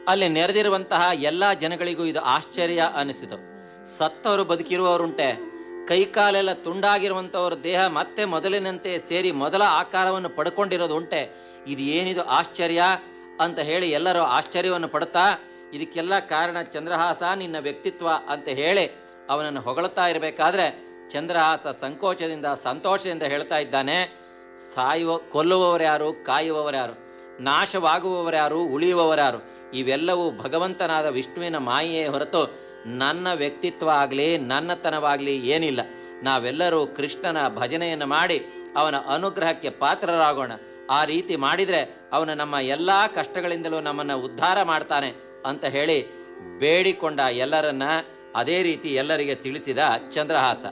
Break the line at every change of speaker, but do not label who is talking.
ಅಲ್ಲಿ ನೆರೆದಿರುವಂತಹ ಎಲ್ಲ ಜನಗಳಿಗೂ ಇದು ಆಶ್ಚರ್ಯ ಅನಿಸಿತು ಸತ್ತವರು ಬದುಕಿರುವವರುಂಟೆ ಕೈಕಾಲೆಲ್ಲ ತುಂಡಾಗಿರುವಂಥವ್ರ ದೇಹ ಮತ್ತೆ ಮೊದಲಿನಂತೆ ಸೇರಿ ಮೊದಲ ಆಕಾರವನ್ನು ಪಡ್ಕೊಂಡಿರೋದು ಉಂಟೆ ಇದು ಏನಿದು ಆಶ್ಚರ್ಯ ಅಂತ ಹೇಳಿ ಎಲ್ಲರೂ ಆಶ್ಚರ್ಯವನ್ನು ಪಡುತ್ತಾ ಇದಕ್ಕೆಲ್ಲ ಕಾರಣ ಚಂದ್ರಹಾಸ ನಿನ್ನ ವ್ಯಕ್ತಿತ್ವ ಅಂತ ಹೇಳಿ ಅವನನ್ನು ಹೊಗಳುತ್ತಾ ಇರಬೇಕಾದ್ರೆ ಚಂದ್ರಹಾಸ ಸಂಕೋಚದಿಂದ ಸಂತೋಷದಿಂದ ಹೇಳ್ತಾ ಇದ್ದಾನೆ ಸಾಯುವ ಕೊಲ್ಲುವವರ್ಯಾರು ಕಾಯುವವರ್ಯಾರು ನಾಶವಾಗುವವರ್ಯಾರು ಉಳಿಯುವವರ್ಯಾರು ಇವೆಲ್ಲವೂ ಭಗವಂತನಾದ ವಿಷ್ಣುವಿನ ಮಾಯೆಯೇ ಹೊರತು ನನ್ನ ವ್ಯಕ್ತಿತ್ವ ಆಗಲಿ ನನ್ನತನವಾಗಲಿ ಏನಿಲ್ಲ ನಾವೆಲ್ಲರೂ ಕೃಷ್ಣನ ಭಜನೆಯನ್ನು ಮಾಡಿ ಅವನ ಅನುಗ್ರಹಕ್ಕೆ ಪಾತ್ರರಾಗೋಣ ಆ ರೀತಿ ಮಾಡಿದರೆ ಅವನು ನಮ್ಮ ಎಲ್ಲ ಕಷ್ಟಗಳಿಂದಲೂ ನಮ್ಮನ್ನು ಉದ್ಧಾರ ಮಾಡ್ತಾನೆ ಅಂತ ಹೇಳಿ ಬೇಡಿಕೊಂಡ ಎಲ್ಲರನ್ನ ಅದೇ ರೀತಿ ಎಲ್ಲರಿಗೆ ತಿಳಿಸಿದ ಚಂದ್ರಹಾಸ